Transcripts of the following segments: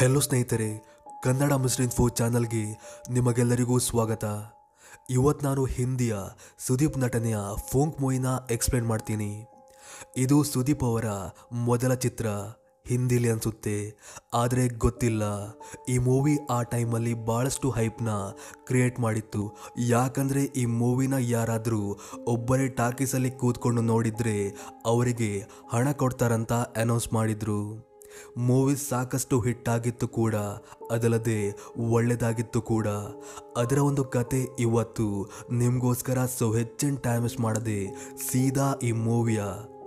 hello ಸ್ನೇಹಿತರೆ Kannada Muslim ಫೋ ಚಾನಲ್ಗೆ ನಿಮಗೆಲ್ಲರಿಗೂ ಸ್ವಾಗತ ಇವತ್ತು ನಾನು ಹಿಂದಿಯ ಸುದೀಪ್ ನಟನೆಯ ಫೋಂಕ್ ಮೂವಿನ ಎಕ್ಸ್ಪ್ಲೇನ್ ಮಾಡ್ತೀನಿ ಇದು ಸುದೀಪ್ ಅವರ ಮೊದಲ ಚಿತ್ರ ಹಿಂದಿಲಿ ಅನಿಸುತ್ತೆ ಆದರೆ ಗೊತ್ತಿಲ್ಲ ಈ ಮೂವಿ ಆ ಟೈಮಲ್ಲಿ ಭಾಳಷ್ಟು ಹೈಪ್ನ ಕ್ರಿಯೇಟ್ ಮಾಡಿತ್ತು ಯಾಕಂದರೆ ಈ ಮೂವಿನ ಯಾರಾದರೂ ಒಬ್ಬರೇ ಟಾಕೀಸಲ್ಲಿ ಕೂತ್ಕೊಂಡು ನೋಡಿದರೆ ಅವರಿಗೆ ಹಣ ಕೊಡ್ತಾರಂತ ಅನೌನ್ಸ್ ಮಾಡಿದರು ಮೂವಿ ಸಾಕಷ್ಟು ಹಿಟ್ ಆಗಿತ್ತು ಕೂಡ ಅದಲ್ಲದೆ ಒಳ್ಳೆಯದಾಗಿತ್ತು ಕೂಡ ಅದರ ಒಂದು ಕತೆ ಇವತ್ತು ನಿಮಗೋಸ್ಕರ ಸೊ ಹೆಚ್ಚಿನ ಟೈಮ್ ವೇಸ್ಟ್ ಮಾಡದೆ ಸೀದಾ ಈ ಮೂವಿಯ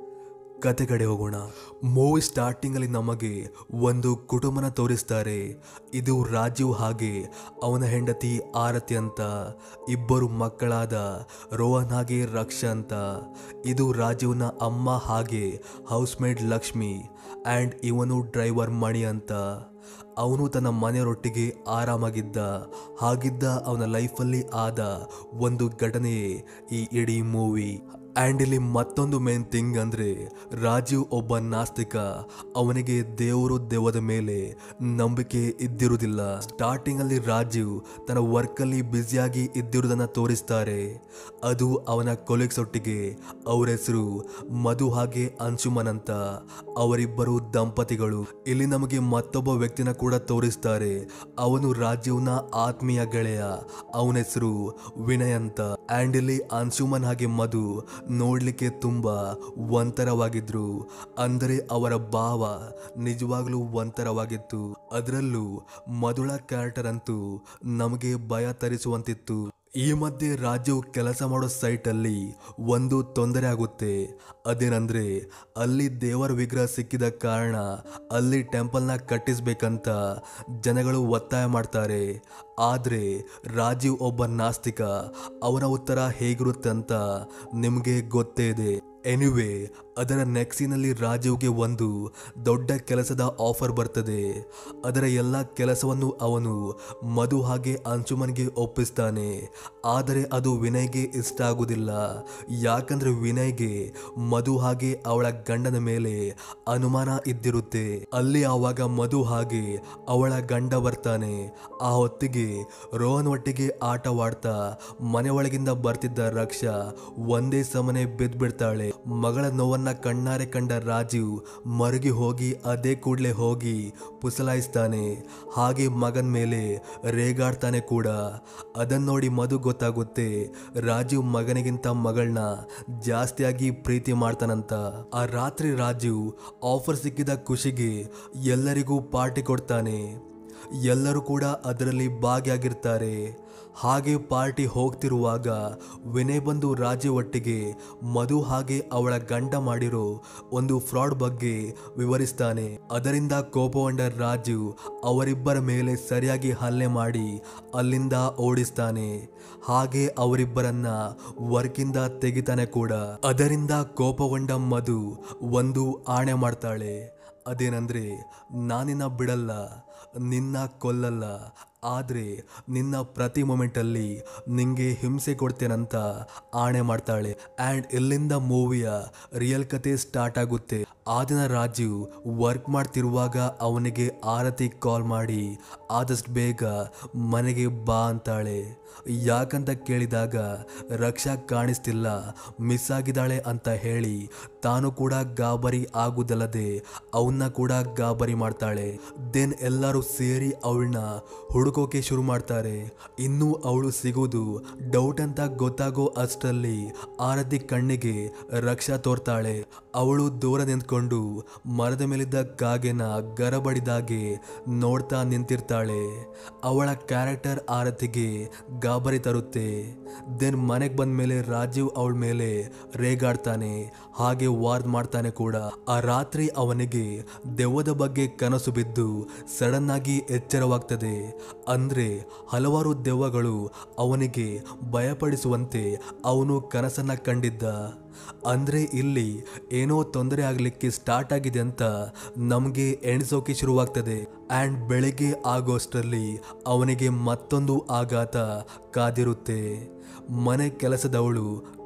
ಕತೆ ಕಡೆ ಹೋಗೋಣ ಮೂವಿ ಸ್ಟಾರ್ಟಿಂಗಲ್ಲಿ ನಮಗೆ ಒಂದು ಕುಟುಂಬನ ತೋರಿಸ್ತಾರೆ ಇದು ರಾಜೀವ್ ಹಾಗೆ ಅವನ ಹೆಂಡತಿ ಆರತಿ ಅಂತ ಇಬ್ಬರು ಮಕ್ಕಳಾದ ರೋಹನ್ ಹಾಗೆ ರಕ್ಷ ಅಂತ ಇದು ರಾಜೀವ್ನ ಅಮ್ಮ ಹಾಗೆ ಹೌಸ್ ಮೇಡ್ ಲಕ್ಷ್ಮಿ ಆ್ಯಂಡ್ ಇವನು ಡ್ರೈವರ್ ಮಣಿ ಅಂತ ಅವನು ತನ್ನ ಮನೆಯವರೊಟ್ಟಿಗೆ ಆರಾಮಾಗಿದ್ದ ಹಾಗಿದ್ದ ಅವನ ಲೈಫಲ್ಲಿ ಆದ ಒಂದು ಘಟನೆಯೇ ಈ ಇಡೀ ಮೂವಿ ಆ್ಯಂಡ್ ಇಲ್ಲಿ ಮತ್ತೊಂದು ಮೇನ್ ಥಿಂಗ್ ಅಂದರೆ ರಾಜೀವ್ ಒಬ್ಬ ನಾಸ್ತಿಕ ಅವನಿಗೆ ದೇವರು ದೆವ್ವದ ಮೇಲೆ ನಂಬಿಕೆ ಇದ್ದಿರುವುದಿಲ್ಲ ಸ್ಟಾರ್ಟಿಂಗಲ್ಲಿ ರಾಜೀವ್ ತನ್ನ ವರ್ಕಲ್ಲಿ ಬ್ಯುಸಿಯಾಗಿ ಇದ್ದಿರುವುದನ್ನು ತೋರಿಸ್ತಾರೆ ಅದು ಅವನ ಕೊಲೀಗ್ಸ್ ಒಟ್ಟಿಗೆ ಅವರ ಹೆಸರು ಮಧು ಹಾಗೆ ಅಂಶುಮನ್ ಅಂತ ಅವರಿಬ್ಬರು ದಂಪತಿಗಳು ಇಲ್ಲಿ ನಮಗೆ ಮತ್ತೊಬ್ಬ ವ್ಯಕ್ತಿನ ಕೂಡ ತೋರಿಸ್ತಾರೆ ಅವನು ರಾಜೀವ್ನ ಆತ್ಮೀಯ ಗೆಳೆಯ ಅವನ ಹೆಸರು ವಿನಯ್ ಅಂತ ಆ್ಯಂಡ್ ಇಲ್ಲಿ ಅಂಶುಮನ್ ಹಾಗೆ ಮಧು ನೋಡ್ಲಿಕ್ಕೆ ತುಂಬಾ ಒಂಥರವಾಗಿದ್ರು ಅಂದರೆ ಅವರ ಭಾವ ನಿಜವಾಗ್ಲೂ ಒಂಥರವಾಗಿತ್ತು ಅದರಲ್ಲೂ ಮಧುಳ ಕ್ಯಾರೆಕ್ಟರ್ ಅಂತೂ ನಮಗೆ ಭಯ ತರಿಸುವಂತಿತ್ತು ಈ ಮಧ್ಯೆ ರಾಜೀವ್ ಕೆಲಸ ಮಾಡೋ ಸೈಟಲ್ಲಿ ಒಂದು ತೊಂದರೆ ಆಗುತ್ತೆ ಅದೇನಂದ್ರೆ ಅಲ್ಲಿ ದೇವರ ವಿಗ್ರಹ ಸಿಕ್ಕಿದ ಕಾರಣ ಅಲ್ಲಿ ಟೆಂಪಲ್ನ ಕಟ್ಟಿಸ್ಬೇಕಂತ ಜನಗಳು ಒತ್ತಾಯ ಮಾಡ್ತಾರೆ ಆದರೆ ರಾಜೀವ್ ಒಬ್ಬ ನಾಸ್ತಿಕ ಅವನ ಉತ್ತರ ಹೇಗಿರುತ್ತೆ ಅಂತ ನಿಮಗೆ ಗೊತ್ತೇ ಇದೆ ಎನಿವೆ ಅದರ ನೆಕ್ಸಿನಲ್ಲಿ ರಾಜೀವ್ಗೆ ಒಂದು ದೊಡ್ಡ ಕೆಲಸದ ಆಫರ್ ಬರ್ತದೆ ಅದರ ಎಲ್ಲ ಕೆಲಸವನ್ನು ಅವನು ಮಧು ಹಾಗೆ ಅಂಶುಮನ್ಗೆ ಒಪ್ಪಿಸ್ತಾನೆ ಆದರೆ ಅದು ವಿನಯ್ಗೆ ಇಷ್ಟ ಆಗುವುದಿಲ್ಲ ಯಾಕಂದ್ರೆ ವಿನಯ್ಗೆ ಮಧು ಹಾಗೆ ಅವಳ ಗಂಡನ ಮೇಲೆ ಅನುಮಾನ ಇದ್ದಿರುತ್ತೆ ಅಲ್ಲಿ ಆವಾಗ ಮಧು ಹಾಗೆ ಅವಳ ಗಂಡ ಬರ್ತಾನೆ ಆ ಹೊತ್ತಿಗೆ ರೋಹನ್ ಒಟ್ಟಿಗೆ ಆಟವಾಡ್ತಾ ಮನೆ ಒಳಗಿಂದ ಬರ್ತಿದ್ದ ರಕ್ಷಾ ಒಂದೇ ಸಮನೆ ಬಿದ್ದ್ಬಿಡ್ತಾಳೆ ಮಗಳ ನೋವನ್ನ ಕಣ್ಣಾರೆ ಕಂಡ ರಾಜೀವ್ ಮರುಗಿ ಹೋಗಿ ಅದೇ ಕೂಡಲೇ ಹೋಗಿ ಪುಸಲಾಯಿಸ್ತಾನೆ ಹಾಗೆ ಮಗನ ಮೇಲೆ ರೇಗಾಡ್ತಾನೆ ಕೂಡ ಅದನ್ನ ನೋಡಿ ಮಧು ಗೊತ್ತಾಗುತ್ತೆ ರಾಜೀವ್ ಮಗನಿಗಿಂತ ಮಗಳನ್ನ ಜಾಸ್ತಿಯಾಗಿ ಪ್ರೀತಿ ಮಾಡ್ತಾನಂತ ಆ ರಾತ್ರಿ ರಾಜೀವ್ ಆಫರ್ ಸಿಕ್ಕಿದ ಖುಷಿಗೆ ಎಲ್ಲರಿಗೂ ಪಾರ್ಟಿ ಕೊಡ್ತಾನೆ ಎಲ್ಲರೂ ಕೂಡ ಅದರಲ್ಲಿ ಭಾಗಿಯಾಗಿರ್ತಾರೆ ಹಾಗೆ ಪಾರ್ಟಿ ಹೋಗ್ತಿರುವಾಗ ವಿನಯ್ ಬಂದು ರಾಜೀವ್ ಒಟ್ಟಿಗೆ ಮಧು ಹಾಗೆ ಅವಳ ಗಂಡ ಮಾಡಿರೋ ಒಂದು ಫ್ರಾಡ್ ಬಗ್ಗೆ ವಿವರಿಸ್ತಾನೆ ಅದರಿಂದ ಕೋಪಗೊಂಡ ರಾಜೀವ್ ಅವರಿಬ್ಬರ ಮೇಲೆ ಸರಿಯಾಗಿ ಹಲ್ಲೆ ಮಾಡಿ ಅಲ್ಲಿಂದ ಓಡಿಸ್ತಾನೆ ಹಾಗೆ ಅವರಿಬ್ಬರನ್ನ ವರ್ಕಿಂದ ತೆಗಿತಾನೆ ಕೂಡ ಅದರಿಂದ ಕೋಪಗೊಂಡ ಮಧು ಒಂದು ಆಣೆ ಮಾಡ್ತಾಳೆ ಅದೇನಂದ್ರೆ ನಾನಿನ್ನ ಬಿಡಲ್ಲ ನಿನ್ನ ಕೊಲ್ಲಲ್ಲ ಆದರೆ ನಿನ್ನ ಪ್ರತಿ ಮೊಮೆಂಟಲ್ಲಿ ನಿಂಗೆ ಹಿಂಸೆ ಕೊಡ್ತೇನಂತ ಆಣೆ ಮಾಡ್ತಾಳೆ ಆ್ಯಂಡ್ ಇಲ್ಲಿಂದ ಮೂವಿಯ ರಿಯಲ್ ಕತೆ ಸ್ಟಾರ್ಟ್ ಆಗುತ್ತೆ ಆ ದಿನ ರಾಜೀವ್ ವರ್ಕ್ ಮಾಡ್ತಿರುವಾಗ ಅವನಿಗೆ ಆರತಿ ಕಾಲ್ ಮಾಡಿ ಆದಷ್ಟು ಬೇಗ ಮನೆಗೆ ಬಾ ಅಂತಾಳೆ ಯಾಕಂತ ಕೇಳಿದಾಗ ರಕ್ಷಾ ಕಾಣಿಸ್ತಿಲ್ಲ ಮಿಸ್ ಆಗಿದ್ದಾಳೆ ಅಂತ ಹೇಳಿ ತಾನು ಕೂಡ ಗಾಬರಿ ಆಗುದಲ್ಲದೆ ಅವನ್ನ ಕೂಡ ಗಾಬರಿ ಮಾಡ್ತಾಳೆ ದೆನ್ ಎಲ್ಲರೂ ಸೇರಿ ಅವಳನ್ನ ಹುಡುಕೋಕೆ ಶುರು ಮಾಡ್ತಾರೆ ಇನ್ನೂ ಅವಳು ಸಿಗೋದು ಡೌಟ್ ಅಂತ ಗೊತ್ತಾಗೋ ಅಷ್ಟರಲ್ಲಿ ಆರತಿ ಕಣ್ಣಿಗೆ ರಕ್ಷಾ ತೋರ್ತಾಳೆ ಅವಳು ದೂರ ನಿಂತ್ಕೊಂಡು ಮರದ ಮೇಲಿದ್ದ ಕಾಗೆನ ಗರಬಡಿದಾಗೆ ನೋಡ್ತಾ ನಿಂತಿರ್ತಾಳೆ ಅವಳ ಕ್ಯಾರೆಕ್ಟರ್ ಆರತಿಗೆ ಗಾಬರಿ ತರುತ್ತೆ ದೆನ್ ಮನೆಗೆ ಬಂದ ಮೇಲೆ ರಾಜೀವ್ ಅವಳ ಮೇಲೆ ರೇಗಾಡ್ತಾನೆ ಹಾಗೆ ವಾರ್ನ್ ಮಾಡ್ತಾನೆ ಕೂಡ ಆ ರಾತ್ರಿ ಅವನಿಗೆ ದೆವ್ವದ ಬಗ್ಗೆ ಕನಸು ಬಿದ್ದು ಸಡನ್ ಆಗಿ ಎಚ್ಚರವಾಗ್ತದೆ ಅಂದ್ರೆ ಹಲವಾರು ದೆವ್ವಗಳು ಅವನಿಗೆ ಭಯಪಡಿಸುವಂತೆ ಅವನು ಕನಸನ್ನ ಕಂಡಿದ್ದ ಅಂದ್ರೆ ಇಲ್ಲಿ ಏನೋ ತೊಂದರೆ ಆಗ್ಲಿಕ್ಕೆ ಸ್ಟಾರ್ಟ್ ಆಗಿದೆ ಅಂತ ನಮಗೆ ಎಣಿಸೋಕೆ ಶುರುವಾಗ್ತದೆ ಆ್ಯಂಡ್ ಬೆಳಿಗ್ಗೆ ಆಗೋಷ್ಟರಲ್ಲಿ ಅವನಿಗೆ ಮತ್ತೊಂದು ಆಘಾತ ಕಾದಿರುತ್ತೆ ಮನೆ ಕೆಲಸದವಳು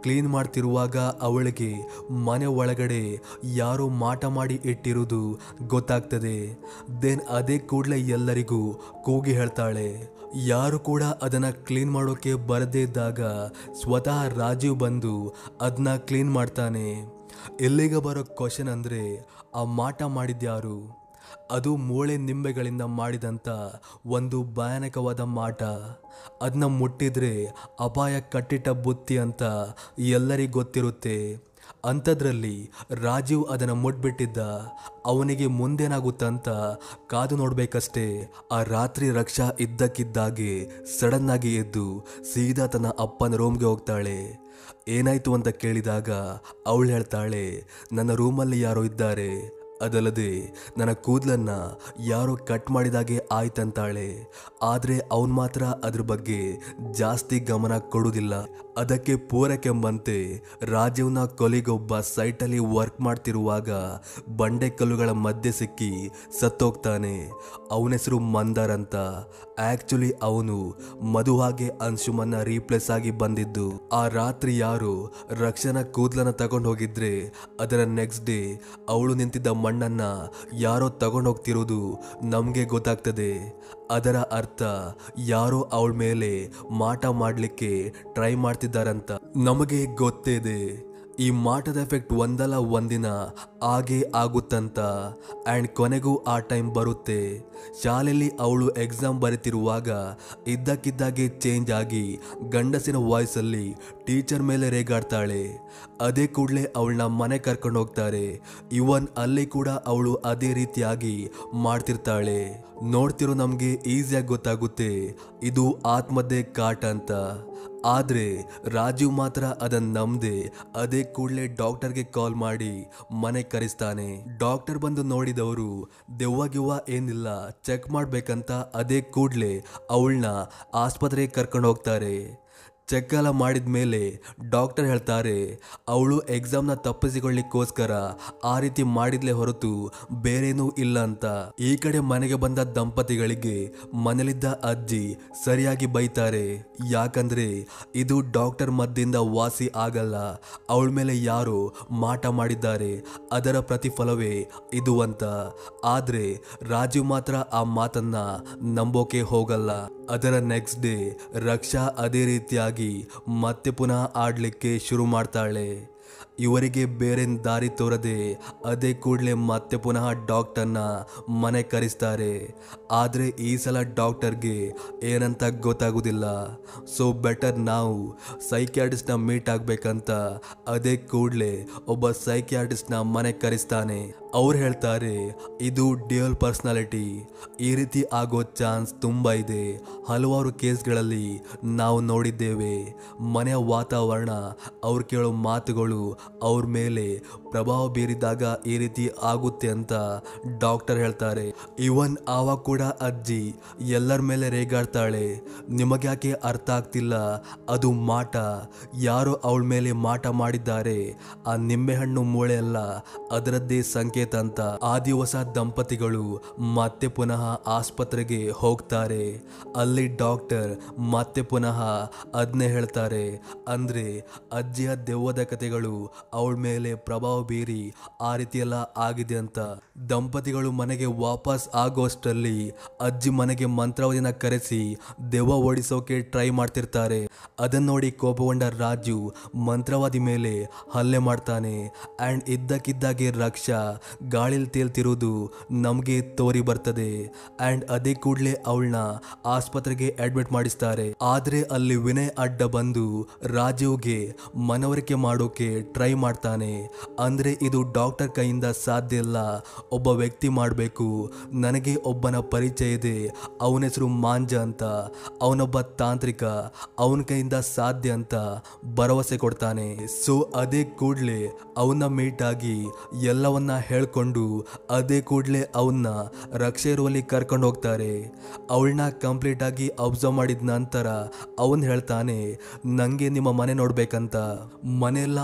ಕ್ಲೀನ್ ಮಾಡ್ತಿರುವಾಗ ಅವಳಿಗೆ ಮನೆ ಒಳಗಡೆ ಯಾರೋ ಮಾಟ ಮಾಡಿ ಇಟ್ಟಿರುವುದು ಗೊತ್ತಾಗ್ತದೆ ದೆನ್ ಅದೇ ಕೂಡಲೇ ಎಲ್ಲರಿಗೂ ಕೂಗಿ ಹೇಳ್ತಾಳೆ ಯಾರು ಕೂಡ ಅದನ್ನ ಕ್ಲೀನ್ ಮಾಡೋಕೆ ಬರದೇ ಇದ್ದಾಗ ಸ್ವತಃ ರಾಜೀವ್ ಬಂದು ಅದನ್ನ ಕ್ಲೀನ್ ಮಾಡ್ತಾನೆ ಇಲ್ಲಿಗೆ ಬರೋ ಕ್ವಶನ್ ಅಂದರೆ ಆ ಮಾಟ ಮಾಡಿದ್ಯಾರು ಅದು ಮೂಳೆ ನಿಂಬೆಗಳಿಂದ ಮಾಡಿದಂಥ ಒಂದು ಭಯಾನಕವಾದ ಮಾಟ ಅದನ್ನ ಮುಟ್ಟಿದ್ರೆ ಅಪಾಯ ಕಟ್ಟಿಟ್ಟ ಬುತ್ತಿ ಅಂತ ಎಲ್ಲರಿಗೂ ಗೊತ್ತಿರುತ್ತೆ ಅಂಥದ್ರಲ್ಲಿ ರಾಜೀವ್ ಅದನ್ನು ಮುಟ್ಬಿಟ್ಟಿದ್ದ ಅವನಿಗೆ ಮುಂದೇನಾಗುತ್ತಂತ ಕಾದು ನೋಡ್ಬೇಕಷ್ಟೇ ಆ ರಾತ್ರಿ ರಕ್ಷಾ ಇದ್ದಕ್ಕಿದ್ದಾಗೆ ಸಡನ್ ಆಗಿ ಎದ್ದು ಸೀದಾ ತನ್ನ ಅಪ್ಪನ ರೂಮ್ಗೆ ಹೋಗ್ತಾಳೆ ಏನಾಯ್ತು ಅಂತ ಕೇಳಿದಾಗ ಅವಳು ಹೇಳ್ತಾಳೆ ನನ್ನ ರೂಮಲ್ಲಿ ಯಾರೋ ಇದ್ದಾರೆ ಅದಲ್ಲದೆ ನನ್ನ ಕೂದಲನ್ನ ಯಾರೋ ಕಟ್ ಮಾಡಿದಾಗೆ ಆಯ್ತಂತಾಳೆ ಆದರೆ ಅವನು ಮಾತ್ರ ಅದ್ರ ಬಗ್ಗೆ ಜಾಸ್ತಿ ಗಮನ ಕೊಡುವುದಿಲ್ಲ ಅದಕ್ಕೆ ಪೂರಕೆಂಬಂತೆ ರಾಜೀವ್ನ ಕೊಲಿಗೊಬ್ಬ ಸೈಟಲ್ಲಿ ವರ್ಕ್ ಮಾಡ್ತಿರುವಾಗ ಬಂಡೆ ಕಲ್ಲುಗಳ ಮಧ್ಯೆ ಸಿಕ್ಕಿ ಸತ್ತೋಗ್ತಾನೆ ಅವನ ಹೆಸರು ಮಂದರ್ ಅಂತ ಆಕ್ಚುಲಿ ಅವನು ಮಧುವಾಗೆ ಅಂಶುಮನ್ನ ರೀಪ್ಲೇಸ್ ಆಗಿ ಬಂದಿದ್ದು ಆ ರಾತ್ರಿ ಯಾರು ರಕ್ಷಣ ಕೂದಲನ್ನ ತಗೊಂಡು ಹೋಗಿದ್ರೆ ಅದರ ನೆಕ್ಸ್ಟ್ ಡೇ ಅವಳು ನಿಂತಿದ್ದ ಮಣ್ಣನ್ನ ಯಾರೋ ತಗೊಂಡು ಹೋಗ್ತಿರೋದು ನಮಗೆ ಗೊತ್ತಾಗ್ತದೆ ಅದರ ಅರ್ಥ ಯಾರೋ ಅವಳ ಮೇಲೆ ಮಾಟ ಮಾಡಲಿಕ್ಕೆ ಟ್ರೈ ಮಾಡ್ತಿದ್ದಾರಂತ ನಮಗೆ ಗೊತ್ತೇ ಇದೆ ಈ ಮಾಟದ ಎಫೆಕ್ಟ್ ಒಂದಲ್ಲ ಒಂದಿನ ಹಾಗೆ ಆಗುತ್ತಂತ ಆ್ಯಂಡ್ ಕೊನೆಗೂ ಆ ಟೈಮ್ ಬರುತ್ತೆ ಶಾಲೆಯಲ್ಲಿ ಅವಳು ಎಕ್ಸಾಮ್ ಬರೀತಿರುವಾಗ ಇದ್ದಕ್ಕಿದ್ದಾಗೆ ಚೇಂಜ್ ಆಗಿ ಗಂಡಸಿನ ವಾಯ್ಸಲ್ಲಿ ಟೀಚರ್ ಮೇಲೆ ರೇಗಾಡ್ತಾಳೆ ಅದೇ ಕೂಡಲೇ ಅವಳನ್ನ ಮನೆ ಕರ್ಕೊಂಡು ಹೋಗ್ತಾರೆ ಇವನ್ ಅಲ್ಲಿ ಕೂಡ ಅವಳು ಅದೇ ರೀತಿಯಾಗಿ ಮಾಡ್ತಿರ್ತಾಳೆ ನೋಡ್ತಿರೋ ನಮಗೆ ಈಸಿಯಾಗಿ ಗೊತ್ತಾಗುತ್ತೆ ಇದು ಆತ್ಮಹತ್ಯೆ ಕಾಟ ಅಂತ ಆದ್ರೆ ರಾಜೀವ್ ಮಾತ್ರ ಅದನ್ನ ನಂಬದೆ ಅದೇ ಕೂಡಲೇ ಡಾಕ್ಟರ್ಗೆ ಕಾಲ್ ಮಾಡಿ ಮನೆ ಕರೆಸ್ತಾನೆ ಡಾಕ್ಟರ್ ಬಂದು ನೋಡಿದವರು ದೆವ್ವ ಗಿವ್ವ ಏನಿಲ್ಲ ಚೆಕ್ ಮಾಡ್ಬೇಕಂತ ಅದೇ ಕೂಡಲೇ ಅವಳನ್ನ ಆಸ್ಪತ್ರೆಗೆ ಕರ್ಕೊಂಡು ಹೋಗ್ತಾರೆ ಚೆಕ್ ಎಲ್ಲ ಮಾಡಿದ ಮೇಲೆ ಡಾಕ್ಟರ್ ಹೇಳ್ತಾರೆ ಅವಳು ಎಕ್ಸಾಮ್ನ ತಪ್ಪಿಸಿಕೊಳ್ಳಿಕ್ಕೋಸ್ಕರ ಆ ರೀತಿ ಮಾಡಿದ್ಲೇ ಹೊರತು ಬೇರೇನೂ ಇಲ್ಲ ಅಂತ ಈ ಕಡೆ ಮನೆಗೆ ಬಂದ ದಂಪತಿಗಳಿಗೆ ಮನೇಲಿದ್ದ ಅಜ್ಜಿ ಸರಿಯಾಗಿ ಬೈತಾರೆ ಯಾಕಂದ್ರೆ ಇದು ಡಾಕ್ಟರ್ ಮದ್ದಿಂದ ವಾಸಿ ಆಗಲ್ಲ ಅವಳ ಮೇಲೆ ಯಾರು ಮಾಟ ಮಾಡಿದ್ದಾರೆ ಅದರ ಪ್ರತಿಫಲವೇ ಇದು ಅಂತ ಆದ್ರೆ ರಾಜೀವ್ ಮಾತ್ರ ಆ ಮಾತನ್ನ ನಂಬೋಕೆ ಹೋಗಲ್ಲ ಅದರ ನೆಕ್ಸ್ಟ್ ಡೇ ರಕ್ಷಾ ಅದೇ ರೀತಿಯಾಗಿ ಮತ್ತೆ ಪುನಃ ಆಡ್ಲಿಕ್ಕೆ ಶುರು ಮಾಡ್ತಾಳೆ ಇವರಿಗೆ ಬೇರೆ ದಾರಿ ತೋರದೆ ಅದೇ ಕೂಡಲೇ ಮತ್ತೆ ಪುನಃ ಡಾಕ್ಟರ್ನ ಮನೆ ಕರೆಸ್ತಾರೆ ಆದರೆ ಈ ಸಲ ಡಾಕ್ಟರ್ಗೆ ಏನಂತ ಗೊತ್ತಾಗೋದಿಲ್ಲ ಸೊ ಬೆಟರ್ ನಾವು ಸೈಕ್ಯಾಟಿಸ್ಟ್ನ ಮೀಟ್ ಆಗಬೇಕಂತ ಅದೇ ಕೂಡಲೇ ಒಬ್ಬ ಸೈಕ್ಯಾಟಿಸ್ಟ್ನ ಮನೆ ಕರೆಸ್ತಾನೆ ಅವ್ರು ಹೇಳ್ತಾರೆ ಇದು ಡ್ಯೂಯಲ್ ಪರ್ಸ್ನಾಲಿಟಿ ಈ ರೀತಿ ಆಗೋ ಚಾನ್ಸ್ ತುಂಬ ಇದೆ ಹಲವಾರು ಕೇಸ್ಗಳಲ್ಲಿ ನಾವು ನೋಡಿದ್ದೇವೆ ಮನೆಯ ವಾತಾವರಣ ಅವ್ರು ಕೇಳೋ ಮಾತುಗಳು ಅವ್ರ ಮೇಲೆ ಪ್ರಭಾವ ಬೀರಿದಾಗ ಈ ರೀತಿ ಆಗುತ್ತೆ ಅಂತ ಡಾಕ್ಟರ್ ಹೇಳ್ತಾರೆ ಇವನ್ ಆವಾಗ ಕೂಡ ಅಜ್ಜಿ ಎಲ್ಲರ ಮೇಲೆ ರೇಗಾಡ್ತಾಳೆ ನಿಮಗ್ಯಾಕೆ ಅರ್ಥ ಆಗ್ತಿಲ್ಲ ಅದು ಮಾಟ ಯಾರು ಅವಳ ಮೇಲೆ ಮಾಟ ಮಾಡಿದ್ದಾರೆ ಆ ನಿಂಬೆಹಣ್ಣು ಮೂಳೆ ಅಲ್ಲ ಅದರದ್ದೇ ಸಂಕೇತ ಅಂತ ಆ ದಿವಸ ದಂಪತಿಗಳು ಮತ್ತೆ ಪುನಃ ಆಸ್ಪತ್ರೆಗೆ ಹೋಗ್ತಾರೆ ಅಲ್ಲಿ ಡಾಕ್ಟರ್ ಮತ್ತೆ ಪುನಃ ಅದನ್ನೇ ಹೇಳ್ತಾರೆ ಅಂದ್ರೆ ಅಜ್ಜಿಯ ದೆವ್ವದ ಕಥೆಗಳು ಅವಳ ಮೇಲೆ ಪ್ರಭಾವ ಬೀರಿ ಆ ರೀತಿ ಎಲ್ಲ ಆಗಿದೆ ಅಂತ ದಂಪತಿಗಳು ಮನೆಗೆ ವಾಪಸ್ ಆಗೋಷ್ಟರಲ್ಲಿ ಅಜ್ಜಿ ಮನೆಗೆ ಮಂತ್ರವಾದಿನ ಕರೆಸಿ ದೆವ್ವ ಓಡಿಸೋಕೆ ಟ್ರೈ ಮಾಡ್ತಿರ್ತಾರೆ ಅದನ್ನ ನೋಡಿ ಕೋಪಗೊಂಡ ರಾಜು ಮಂತ್ರವಾದಿ ಮೇಲೆ ಹಲ್ಲೆ ಮಾಡ್ತಾನೆ ಆ್ಯಂಡ್ ಇದ್ದಕ್ಕಿದ್ದಾಗೆ ರಕ್ಷಾ ಗಾಳಿಲಿ ತೇಲ್ತಿರೋದು ನಮಗೆ ತೋರಿ ಬರ್ತದೆ ಆ್ಯಂಡ್ ಅದೇ ಕೂಡಲೇ ಅವಳನ್ನ ಆಸ್ಪತ್ರೆಗೆ ಅಡ್ಮಿಟ್ ಮಾಡಿಸ್ತಾರೆ ಆದರೆ ಅಲ್ಲಿ ವಿನಯ್ ಅಡ್ಡ ಬಂದು ರಾಜೀವ್ಗೆ ಮನವರಿಕೆ ಮಾಡೋಕೆ ಟ್ರೈ ಮಾಡ್ತಾನೆ ಅಂದ್ರೆ ಇದು ಡಾಕ್ಟರ್ ಕೈಯಿಂದ ಸಾಧ್ಯ ಇಲ್ಲ ಒಬ್ಬ ವ್ಯಕ್ತಿ ಮಾಡಬೇಕು ನನಗೆ ಒಬ್ಬನ ಪರಿಚಯ ಇದೆ ಅವನ ಹೆಸರು ಮಾಂಜ ಅಂತ ಅವನೊಬ್ಬ ತಾಂತ್ರಿಕ ಅವನ ಕೈಯಿಂದ ಸಾಧ್ಯ ಅಂತ ಭರವಸೆ ಕೊಡ್ತಾನೆ ಸೊ ಅದೇ ಕೂಡಲೇ ಅವನ್ನ ಮೀಟ್ ಆಗಿ ಎಲ್ಲವನ್ನ ಹೇಳ್ಕೊಂಡು ಅದೇ ಕೂಡಲೇ ಅವನ್ನ ರಕ್ಷೆ ಇರುವಲ್ಲಿ ಕರ್ಕೊಂಡು ಹೋಗ್ತಾರೆ ಅವಳನ್ನ ಕಂಪ್ಲೀಟ್ ಆಗಿ ಅಬ್ಸರ್ವ್ ಮಾಡಿದ ನಂತರ ಅವನ್ ಹೇಳ್ತಾನೆ ನಂಗೆ ನಿಮ್ಮ ಮನೆ ನೋಡ್ಬೇಕಂತ ಮನೆಯೆಲ್ಲ ಅಬ್ಸರ್ವ್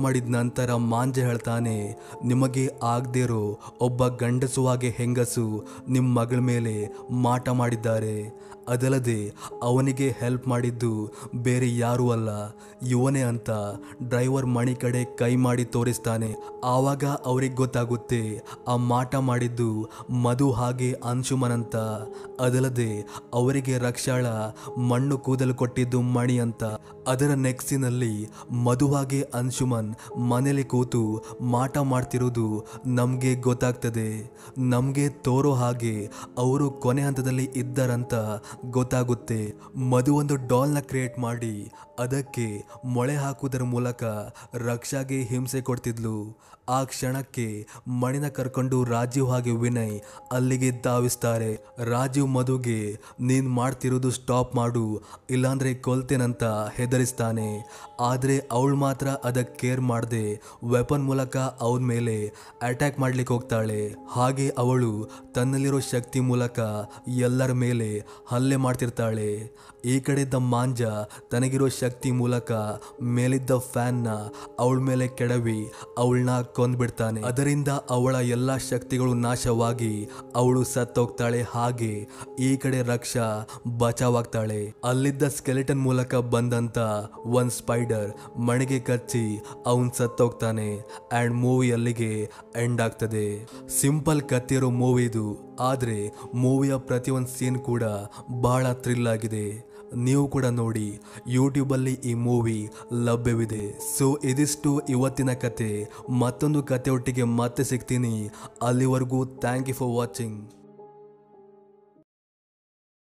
ಮಾಡಿದ ನಂತರ ಮಾಂಜ ಹೇಳ್ತಾನೆ ನಿಮಗೆ ಆಗದಿರೋ ಒಬ್ಬ ಗಂಡಸು ಹಾಗೆ ಹೆಂಗಸು ನಿಮ್ಮ ಮಗಳ ಮೇಲೆ ಮಾಟ ಮಾಡಿದ್ದಾರೆ ಅದಲ್ಲದೆ ಅವನಿಗೆ ಹೆಲ್ಪ್ ಮಾಡಿದ್ದು ಬೇರೆ ಯಾರೂ ಅಲ್ಲ ಇವನೇ ಅಂತ ಡ್ರೈವರ್ ಮಣಿ ಕಡೆ ಕೈ ಮಾಡಿ ತೋರಿಸ್ತಾನೆ ಆವಾಗ ಅವ್ರಿಗೆ ಗೊತ್ತಾಗುತ್ತೆ ಆ ಮಾಟ ಮಾಡಿದ್ದು ಮಧು ಹಾಗೆ ಅಂಶುಮನ್ ಅಂತ ಅದಲ್ಲದೆ ಅವರಿಗೆ ರಕ್ಷಾಳ ಮಣ್ಣು ಕೂದಲು ಕೊಟ್ಟಿದ್ದು ಮಣಿ ಅಂತ ಅದರ ನೆಕ್ಸ್ಟಿನಲ್ಲಿ ಮಧುವಾಗಿ ಅಂಶುಮನ್ ಮನೇಲಿ ಕೂತು ಮಾಟ ಮಾಡ್ತಿರೋದು ನಮಗೆ ಗೊತ್ತಾಗ್ತದೆ ನಮಗೆ ತೋರೋ ಹಾಗೆ ಅವರು ಕೊನೆ ಹಂತದಲ್ಲಿ ಇದ್ದಾರಂತ ಗೊತ್ತಾಗುತ್ತೆ ಮಧು ಒಂದು ಡಾಲ್ನ ಕ್ರಿಯೇಟ್ ಮಾಡಿ ಅದಕ್ಕೆ ಮೊಳೆ ಹಾಕುವುದರ ಮೂಲಕ ರಕ್ಷಾಗೆ ಹಿಂಸೆ ಕೊಡ್ತಿದ್ಲು ಆ ಕ್ಷಣಕ್ಕೆ ಮಣಿನ ಕರ್ಕೊಂಡು ರಾಜೀವ್ ಹಾಗೆ ವಿನಯ್ ಅಲ್ಲಿಗೆ ಧಾವಿಸ್ತಾರೆ ರಾಜೀವ್ ಮಧುಗೆ ನೀನ್ ಮಾಡ್ತಿರೋದು ಸ್ಟಾಪ್ ಮಾಡು ಇಲ್ಲಾಂದ್ರೆ ಕೊಲ್ತೇನಂತ ಹೆದರಿಸ್ತಾನೆ ಆದರೆ ಅವಳು ಮಾತ್ರ ಅದಕ್ಕೆ ಕೇರ್ ಮಾಡದೆ ವೆಪನ್ ಮೂಲಕ ಅವನ ಮೇಲೆ ಅಟ್ಯಾಕ್ ಮಾಡ್ಲಿಕ್ಕೆ ಹೋಗ್ತಾಳೆ ಹಾಗೆ ಅವಳು ತನ್ನಲ್ಲಿರೋ ಶಕ್ತಿ ಮೂಲಕ ಎಲ್ಲರ ಮೇಲೆ ಹಲ್ಲೆ ಮಾಡ್ತಿರ್ತಾಳೆ ಈ ಕಡೆಯಿಂದ ಮಾಂಜ ತನಗಿರೋ ಶಕ್ತಿ ಮೂಲಕ ಮೇಲಿದ್ದ ಫ್ಯಾನ್ನ ಅವಳ ಮೇಲೆ ಕೆಡವಿ ಅವಳನ್ನ ಕೊಂದ್ಬಿಡ್ತಾನೆ ಅದರಿಂದ ಅವಳ ಎಲ್ಲ ಶಕ್ತಿಗಳು ನಾಶವಾಗಿ ಅವಳು ಸತ್ತೋಗ್ತಾಳೆ ಹಾಗೆ ಈ ಕಡೆ ರಕ್ಷಾ ಬಚಾವಾಗ್ತಾಳೆ ಅಲ್ಲಿದ್ದ ಸ್ಕೆಲೆಟನ್ ಮೂಲಕ ಬಂದಂತ ಒಂದ್ ಸ್ಪೈಡರ್ ಮಣಿಗೆ ಕಚ್ಚಿ ಅವನ್ ಸತ್ತೋಗ್ತಾನೆ ಅಂಡ್ ಮೂವಿ ಅಲ್ಲಿಗೆ ಎಂಡ್ ಆಗ್ತದೆ ಸಿಂಪಲ್ ಕತ್ತಿರೋ ಮೂವಿ ಇದು ಆದ್ರೆ ಮೂವಿಯ ಪ್ರತಿಯೊಂದು ಸೀನ್ ಕೂಡ ಬಹಳ ಥ್ರಿಲ್ ಆಗಿದೆ ನೀವು ಕೂಡ ನೋಡಿ ಯೂಟ್ಯೂಬಲ್ಲಿ ಈ ಮೂವಿ ಲಭ್ಯವಿದೆ ಸೊ ಇದಿಷ್ಟು ಇವತ್ತಿನ ಕತೆ ಮತ್ತೊಂದು ಕತೆ ಒಟ್ಟಿಗೆ ಮತ್ತೆ ಸಿಗ್ತೀನಿ ಅಲ್ಲಿವರೆಗೂ ಥ್ಯಾಂಕ್ ಯು ಫಾರ್ ವಾಚಿಂಗ್